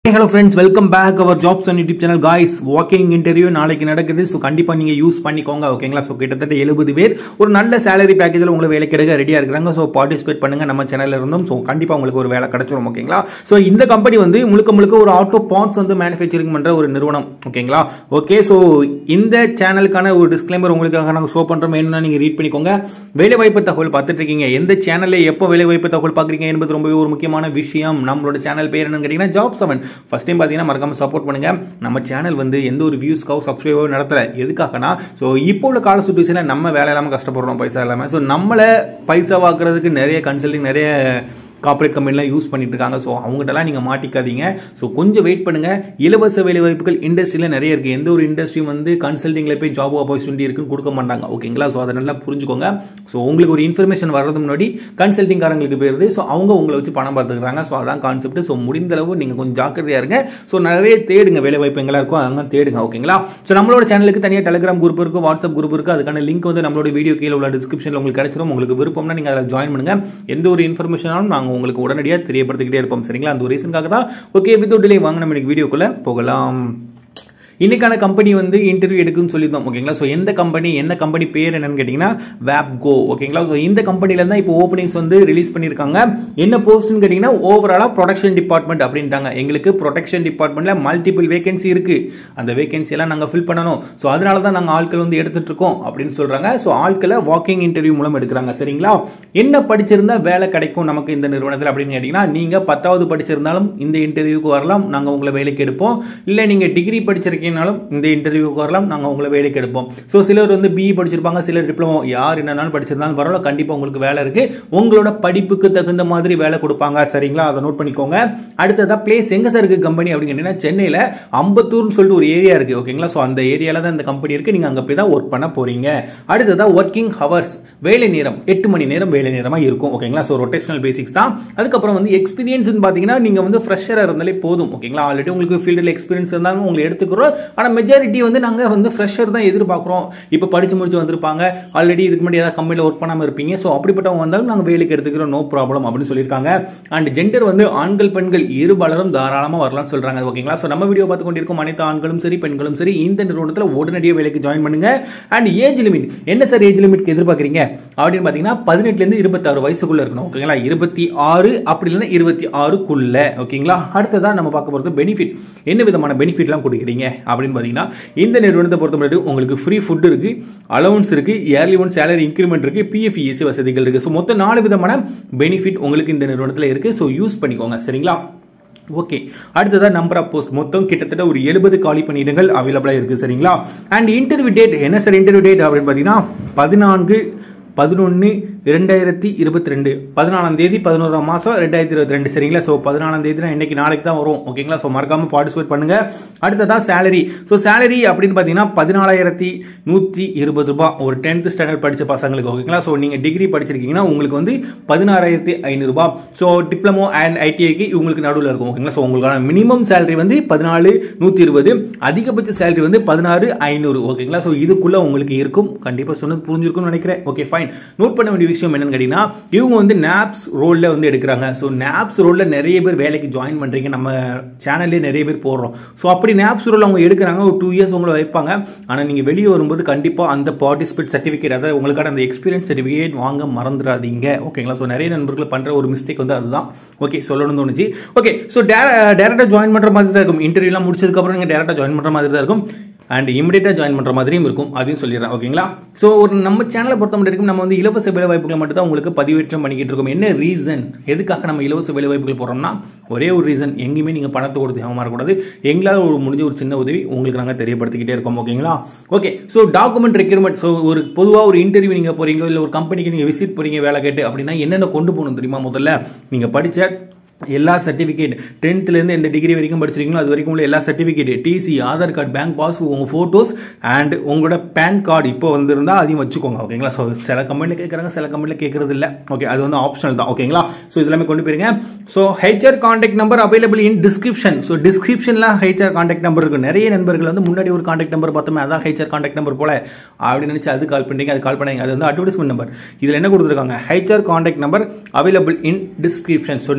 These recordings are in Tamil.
hello friends welcome back our jobs and YouTube channel guys walk-in interview நாளைக்கு நடக்குது ஸோ கண்டிப்பாக நீங்கள் யூஸ் பண்ணிக்கோங்க ஓகேங்களா ஸோ கிட்டத்தட்ட எழுபது பேர் ஒரு நல்ல சேலரி பேக்கேஜில் உங்களுக்கு வேலை கிடைக்க ரெடியாக இருக்கிறாங்க ஸோ பார்ட்டிசிபேட் பண்ணுங்க நம்ம சேனலில் இருந்தும் ஸோ கண்டிப்பாக உங்களுக்கு ஒரு வேலை கிடைச்சிரும் ஓகேங்களா ஸோ இந்த கம்பெனி வந்து முழுக்க முழுக்க ஒரு ஆட்டோ பார்ட்ஸ் வந்து மேனுஃபேக்சரிங் பண்ணுற ஒரு நிறுவனம் ஓகேங்களா ஓகே ஸோ இந்த சேனலுக்கான ஒரு டிஸ்க்ளைமர் உங்களுக்காக நாங்கள் ஷோ பண்ணுறோம் என்னன்னா நீங்கள் ரீட் பண்ணிக்கோங்க வேலை வாய்ப்பு தகவல் பார்த்துட்டு இருக்கீங்க எந்த சேனலில் எப்போ வேலை வாய்ப்பு தகவல் பார்க்குறீங்க என்பது ரொம்பவே ஒரு முக்கியமான விஷயம் நம்மளோட சேனல் பேர் என்னன்னு கேட்டிங்கன்னா ஜாப் செவன் ஃபர்ஸ்ட் டைம் பார்த்தீங்கன்னா மறக்காம சப்போர்ட் பண்ணுங்க நம்ம சேனல் வந்து எந்த ஒரு வியூஸ்க்காகவும் சப்ஸ்கிரைபோ நடத்தல எதுக்காகனா ஸோ இப்போ உள்ள கால சுச்சுவேஷனில் நம்ம வேலை இல்லாமல் கஷ்டப்படுறோம் பைசா இல்லாமல் ஸோ நம்மளை பைசா வாக்குறதுக்கு நிறைய கன்சல்டிங் நிறைய கார்ப்பரேட் கம்பெனிலாம் யூஸ் பண்ணிட்டு இருக்காங்க ஸோ அவங்ககிட்டலாம் நீங்கள் மாட்டிக்காதீங்க ஸோ கொஞ்சம் வெயிட் பண்ணுங்க இலவச வேலை வாய்ப்புகள் இண்டஸ்ட்ரியில் நிறைய இருக்குது எந்த ஒரு இண்டஸ்ட்ரியும் வந்து கன்சல்டிங்கில் போய் ஜாப் ஆப்பர்ச்சுனிட்டி இருக்குன்னு கொடுக்க மாட்டாங்க ஓகேங்களா ஸோ அதை நல்லா புரிஞ்சுக்கோங்க ஸோ உங்களுக்கு ஒரு இன்ஃபர்மேஷன் வர்றது முன்னாடி கன்சல்டிங்காரங்களுக்கு போயிருது ஸோ அவங்க உங்களை வச்சு பணம் பார்த்துக்கிறாங்க ஸோ அதான் கான்செப்ட் ஸோ முடிந்த அளவு நீங்கள் கொஞ்சம் ஜாக்கிரதையாக இருங்க ஸோ நிறைய தேடுங்க வேலை வாய்ப்பு எங்கெல்லாம் இருக்கும் அங்கே தேடுங்க ஓகேங்களா ஸோ நம்மளோட சேனலுக்கு தனியாக டெலிகிராம் குரூப் இருக்குது வாட்ஸ்அப் குரூப் இருக்குது அதுக்கான லிங்க் வந்து நம்மளோட வீடியோ கீழே உள்ள டிஸ்கிரிப்ஷனில் உங்களுக்கு கிடைச்சிரும் உங்களுக்கு விருப்பம்னா நீங்கள் அதில் ஜாயின் பண்ணுங்க எந்த ஒரு இன்ஃபர்மேஷனாலும் நாங்கள் உங்களுக்கு உடனடியாக தெரியப்படுத்திக்கிட்டே இருப்போம் சரிங்களா அந்த ஒரு ரீசனுக்காக தான் ஓகே வித் டிலே வாங்க நம்ம இன்னைக்கு வீடியோக்குள்ளே போகலாம் இன்னைக்கான கம்பெனி வந்து இன்டர்வியூ எடுக்குன்னு சொல்லியிருந்தோம் ஓகேங்களா ஸோ எந்த கம்பெனி என்ன கம்பெனி பேர் என்னன்னு கேட்டிங்கன்னா வேப் கோ ஓகேங்களா ஸோ இந்த கம்பெனில தான் இப்போ ஓப்பனிங்ஸ் வந்து ரிலீஸ் பண்ணியிருக்காங்க என்ன போஸ்ட்னு கேட்டிங்கன்னா ஓவராலாக ப்ரொடக்ஷன் டிபார்ட்மெண்ட் அப்படின்ட்டாங்க எங்களுக்கு ப்ரொடக்ஷன் டிபார்ட்மெண்ட்ல மல்டிபிள் வேகன்சி இருக்கு அந்த வேகன்சி எல்லாம் நாங்கள் ஃபில் பண்ணணும் ஸோ அதனால தான் நாங்கள் ஆட்கள் வந்து எடுத்துட்டு இருக்கோம் அப்படின்னு சொல்றாங்க ஸோ ஆட்களை வாக்கிங் இன்டர்வியூ மூலம் எடுக்கிறாங்க சரிங்களா என்ன படிச்சிருந்தா வேலை கிடைக்கும் நமக்கு இந்த நிறுவனத்தில் அப்படின்னு கேட்டிங்கன்னா நீங்கள் பத்தாவது படிச்சிருந்தாலும் இந்த இன்டர்வியூக்கு வரலாம் நாங்கள் உங்களை வேலைக்கு எடுப்போம் இல்லை நீங்கள் டிகிரி படிச்சிருக்கீங்க இருக்கீங்கனாலும் இந்த இன்டர்வியூக்கு வரலாம் நாங்கள் உங்களை வேலைக்கு எடுப்போம் ஸோ சிலர் வந்து பிஇ படிச்சிருப்பாங்க சிலர் டிப்ளமோ யார் என்னன்னாலும் படிச்சிருந்தாலும் பரவாயில்ல கண்டிப்பாக உங்களுக்கு வேலை இருக்கு உங்களோட படிப்புக்கு தகுந்த மாதிரி வேலை கொடுப்பாங்க சரிங்களா அதை நோட் பண்ணிக்கோங்க அடுத்ததா பிளேஸ் எங்க சார் இருக்கு கம்பெனி அப்படின்னு கேட்டீங்கன்னா சென்னையில் அம்பத்தூர்னு சொல்லிட்டு ஒரு ஏரியா இருக்கு ஓகேங்களா ஸோ அந்த ஏரியால தான் இந்த கம்பெனி இருக்கு நீங்க அங்கே போய் தான் ஒர்க் பண்ண போறீங்க அடுத்ததா ஒர்க்கிங் ஹவர்ஸ் வேலை நேரம் எட்டு மணி நேரம் வேலை நேரமாக இருக்கும் ஓகேங்களா ஸோ ரொட்டேஷனல் பேசிக்ஸ் தான் அதுக்கப்புறம் வந்து எக்ஸ்பீரியன்ஸ் பார்த்தீங்கன்னா நீங்கள் வந்து ஃப்ரெஷராக இருந்தாலே போதும் ஓகேங்களா ஆல்ரெடி உங்களுக்கு ஃபீல்டில் எக்ஸ்பீரியன்ஸ் இருந்தாலும் உங்களை எடுத்துக்கிறோம் ஆனால் மெஜாரிட்டி வந்து நாங்கள் வந்து ஃப்ரெஷர் தான் எதிர்பார்க்குறோம் இப்போ படித்து முடிச்சு வந்திருப்பாங்க ஆல்ரெடி இதுக்கு முன்னாடி ஏதாவது கம்பெனியில் ஒர்க் பண்ணாமல் இருப்பீங்க ஸோ அப்படிப்பட்டவங்க வந்தாலும் நாங்கள் வேலைக்கு எடுத்துக்கிறோம் நோ ப்ராப்ளம் அப்படின்னு சொல்லியிருக்காங்க அண்ட் ஜெண்டர் வந்து ஆண்கள் பெண்கள் இருபாலரும் தாராளமாக வரலாம்னு சொல்கிறாங்க ஓகேங்களா ஸோ நம்ம வீடியோ பார்த்து கொண்டிருக்கும் அனைத்து ஆண்களும் சரி பெண்களும் சரி இந்த நிறுவனத்தில் உடனடியாக வேலைக்கு ஜாயின் பண்ணுங்க அண்ட் ஏஜ் லிமிட் என்ன சார் ஏஜ் லிமிட் எதிர்பார்க்குறீங்க அப்படின்னு பார்த்தீங்கன்னா பதினெட்டுலேருந்து இருபத்தாறு வயசுக்குள்ள இருக்கணும் ஓகேங்களா இருபத்தி ஆறு அப்படி இல்லைன்னா இருபத்தி ஆறுக்குள்ள ஓகேங்களா அடுத்ததான் நம்ம பார்க்க போகிறது பெனிஃபிட் என்ன விதமான பெனிஃபிட்லாம் கொடுக்குறீங்க அப்படின்னு பார்த்தீங்கன்னா இந்த நிறுவனத்தை பொறுத்த மட்டும் உங்களுக்கு ஃப்ரீ ஃபுட் இருக்கு அலவன்ஸ் இருக்கு இயர்லி ஒன் சேலரி இன்க்ரிமெண்ட் இருக்கு பிஎஃப்இஎஸ்சி வசதிகள் இருக்கு ஸோ மொத்தம் நாலு விதமான பெனிஃபிட் உங்களுக்கு இந்த நிறுவனத்தில் இருக்கு ஸோ யூஸ் பண்ணிக்கோங்க சரிங்களா ஓகே அடுத்ததான் நம்பர் ஆஃப் போஸ்ட் மொத்தம் கிட்டத்தட்ட ஒரு எழுபது காலி பணியிடங்கள் அவைலபிளாக இருக்கு சரிங்களா அண்ட் இன்டர்வியூ டேட் என்ன சார் இன்டர்வியூ டேட் அப்படின்னு பார்த்தீங்கன்னா பதினான்கு பதினொன்று ரெண்டாயிரத்தி இருபத்தி ரெண்டு பதினாலாம் தேதி பதினோராம் மாதம் ரெண்டாயிரத்தி இருபத்தி ரெண்டு சரிங்களா ஸோ பதினாலாம் தேதி இன்னைக்கு நாளைக்கு தான் வரும் ஓகேங்களா ஸோ மறக்காம பார்ட்டிசிபேட் பண்ணுங்க அடுத்ததான் சேலரி ஸோ சேலரி அப்படின்னு பார்த்தீங்கன்னா பதினாலாயிரத்தி நூற்றி இருபது ரூபாய் ஒரு டென்த் ஸ்டாண்டர்ட் படித்த பசங்களுக்கு ஓகேங்களா ஸோ நீங்கள் டிகிரி படிச்சிருக்கீங்கன்னா உங்களுக்கு வந்து பதினாறாயிரத்தி ஐநூறுரூபா ஸோ டிப்ளமோ அண்ட் ஐடிஐக்கு உங்களுக்கு நடுவில் இருக்கும் ஓகேங்களா ஸோ உங்களுக்கான மினிமம் சேலரி வந்து பதினாலு நூற்றி இருபது அதிகபட்ச சேலரி வந்து பதினாறு ஐநூறு ஓகேங்களா ஸோ இதுக்குள்ள உங்களுக்கு இருக்கும் கண்டிப்பாக சொன்னது புரிஞ்சிருக்கும்னு நினைக்கிறேன் ஓகே ஃபைன் நோட் பண்ண வேண்டிய விஷயம் என்னன்னு கேட்டீங்கன்னா இவங்க வந்து நாப்ஸ் ரோல்ல வந்து எடுக்கிறாங்க ஸோ நாப்ஸ் ரோல்ல நிறைய பேர் வேலைக்கு ஜாயின் பண்றீங்க நம்ம சேனல்லே நிறைய பேர் போடுறோம் ஸோ அப்படி நாப்ஸ் ரோல் அவங்க எடுக்கிறாங்க ஒரு டூ இயர்ஸ் உங்களை வைப்பாங்க ஆனால் நீங்க வெளியே வரும்போது கண்டிப்பாக அந்த பார்ட்டிசிபேட் சர்டிஃபிகேட் அதாவது உங்களுக்கான அந்த எக்ஸ்பீரியன்ஸ் சர்டிஃபிகேட் வாங்க மறந்துடாதீங்க ஓகேங்களா ஸோ நிறைய நண்பர்கள் பண்ற ஒரு மிஸ்டேக் வந்து அதுதான் ஓகே சொல்லணும்னு தோணுச்சு ஓகே ஸோ டேரக்டா ஜாயின் பண்ற மாதிரி தான் இருக்கும் இன்டர்வியூலாம் முடிச்சதுக்கப்புறம் நீங்கள் டேரக்டா ஜாயின் பண்ற மாதிரி தான் இருக்கும் அண்ட் இமிடியேட்டாக ஜாயின் பண்ணுற மாதிரியும் இருக்கும் அதையும் சொல்லிடுறேன் ஓகேங்களா ஸோ ஒரு நம்ம சேனலை பொறுத்த மட்டும் நம்ம வந்து இலவச வேலை வாய்ப்புகளை மட்டும் தான் உங்களுக்கு பதிவேற்றம் பண்ணிக்கிட்டு இருக்கோம் என்ன ரீசன் எதுக்காக நம்ம இலவச வேலை வாய்ப்புகள் போகிறோம்னா ஒரே ஒரு ரீசன் எங்கேயுமே நீங்கள் பணத்தை கொடுத்து ஏமாறக்கூடாது எங்களால் ஒரு முடிஞ்ச ஒரு சின்ன உதவி உங்களுக்கு நாங்கள் தெரியப்படுத்திக்கிட்டே இருக்கோம் ஓகேங்களா okay so document requirement so ஒரு பொதுவாக ஒரு இன்டர்வியூ நீங்கள் போகிறீங்களோ இல்லை ஒரு கம்பெனிக்கு நீங்கள் விசிட் போகிறீங்க வேலை கேட்டு அப்படின்னா என்னென்ன கொண்டு போகணும் தெரியுமா முதல்ல நீங்கள் படித்த எல்லா சர்டிஃபிகேட் டென்த்லேருந்து எந்த டிகிரி வரைக்கும் படிச்சிருக்கீங்களோ அது வரைக்கும் உள்ள எல்லா certificate TC Aadhaar card bank pass உங்கள் ஃபோட்டோஸ் அண்ட் உங்களோட பேன் கார்டு இப்போ வந்திருந்தா அதையும் வச்சுக்கோங்க ஓகேங்களா ஸோ சில கம்பெனியில் கேட்குறாங்க சில கம்பெனியில் கேட்கறது இல்லை ஓகே அது வந்து ஆப்ஷனல் தான் ஓகேங்களா ஸோ இதெல்லாமே கொண்டு போயிருங்க so HR contact number available in description so டிஸ்கிரிப்ஷனில் ஹெச்ஆர் கான்டாக்ட் நம்பர் இருக்கு நிறைய நண்பர்கள் வந்து முன்னாடி ஒரு கான்டாக்ட் நம்பர் பார்த்தோமே அதான் ஹெச்ஆர் கான்டாக்ட் நம்பர் போல அப்படின்னு நினச்சி அது கால் பண்ணுறீங்க அது கால் பண்ணீங்க அது வந்து அட்வர்டைஸ்மெண்ட் நம்பர் இதில் என்ன கொடுத்துருக்காங்க HR contact number available in description so நம்மளோட டிஸ்கிரிப்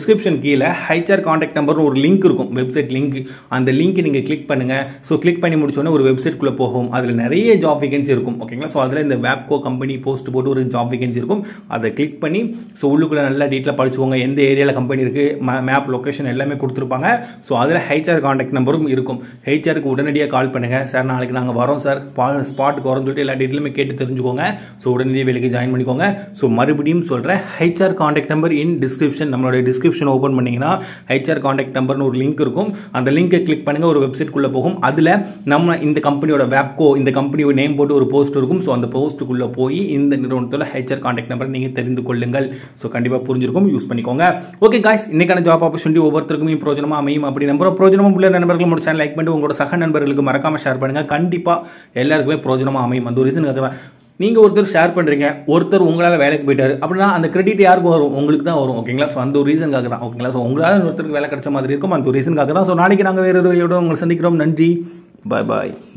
டிஸ்கிரிப்ஷன் கீழே ஹைச்ஆர் காண்டாக்ட் நம்பர்னு ஒரு லிங்க் இருக்கும் வெப்சைட் லிங்க் அந்த லிங்க் நீங்கள் கிளிக் பண்ணுங்க ஸோ கிளிக் பண்ணி முடிச்சோன்னே ஒரு வெப்சைட்குள்ளே போகும் அதில் நிறைய ஜாப் வேகன்சி இருக்கும் ஓகேங்களா ஸோ அதில் இந்த வேப்கோ கம்பெனி போஸ்ட் போட்டு ஒரு ஜாப் வேகன்சி இருக்கும் அதை கிளிக் பண்ணி ஸோ உள்ளுக்குள்ளே நல்லா டீட்டெயிலாக படிச்சுக்கோங்க எந்த ஏரியாவில் கம்பெனி இருக்குது மேப் லொக்கேஷன் எல்லாமே கொடுத்துருப்பாங்க ஸோ அதில் ஹெச்ஆர் காண்டாக்ட் நம்பரும் இருக்கும் ஹெச்ஆருக்கு உடனடியாக கால் பண்ணுங்க சார் நாளைக்கு நாங்கள் வரோம் சார் ஸ்பாட்டுக்கு வரோம்னு சொல்லிட்டு எல்லா டீட்டெயிலுமே கேட்டு தெரிஞ்சுக்கோங்க ஸோ உடனடியாக வேலைக்கு ஜாயின் பண்ணிக்கோங்க ஸோ மறுபடியும் சொல்கிறேன் HR contact number in description நம்மளோட டிஸ்கிரிப்ஷன் ஓப்பன் பண்ணீங்கன்னா ஹெச்ஆர் காண்டாக்ட் நம்பர்னு ஒரு லிங்க் இருக்கும் அந்த லிங்கை கிளிக் பண்ணுங்க ஒரு வெப்சைட்குள்ளே போகும் அதில் நம்ம இந்த கம்பெனியோட வேப்கோ இந்த கம்பெனியோட நேம் போட்டு ஒரு போஸ்ட் இருக்கும் ஸோ அந்த போஸ்ட்டுக்குள்ளே போய் இந்த நிறுவனத்தோட ஹெச்ஆர் காண்டாக்ட் நம்பர் நீங்கள் தெரிந்து கொள்ளுங்கள் ஸோ கண்டிப்பாக புரிஞ்சிருக்கும் யூஸ் பண்ணிக்கோங்க ஓகே காய்ஸ் இன்னைக்கான ஜாப் ஆப்பர்ச்சுனிட்டி ஒவ்வொருத்தருக்குமே பிரோஜனமாக அமையும் அப்படி நம்புற பிரோஜனமும் உள்ள நண்பர்கள் நம்ம சேனல் லைக் பண்ணிட்டு உங்களோட சக நண்பர்களுக்கு மறக்காம ஷேர் பண்ணுங்க கண்டிப்பாக எல்லாருக்குமே பிரோஜனமாக அமையும் அந்த ஒரு ரீசனுக்காக தான் நீங்க ஒருத்தர் ஷேர் பண்றீங்க ஒருத்தர் உங்களால வேலைக்கு போயிட்டாரு அப்படின்னா அந்த கிரெடிட் யாருக்கு வரும் உங்களுக்கு தான் வரும் ஓகேங்களா ஸோ அந்த ஒரு ரீசனுக்காக தான் ஓகேங்களா ஸோ உங்களால ஒருத்தருக்கு வேலை கிடைச்ச மாதிரி இருக்கும் அந்த ஒரு ரீசனுக்காக தான் ஸோ நாளைக்கு நாங்கள் வேற ஒரு உங்களை சந்திக்கிறோம் நன்றி பாய் பாய்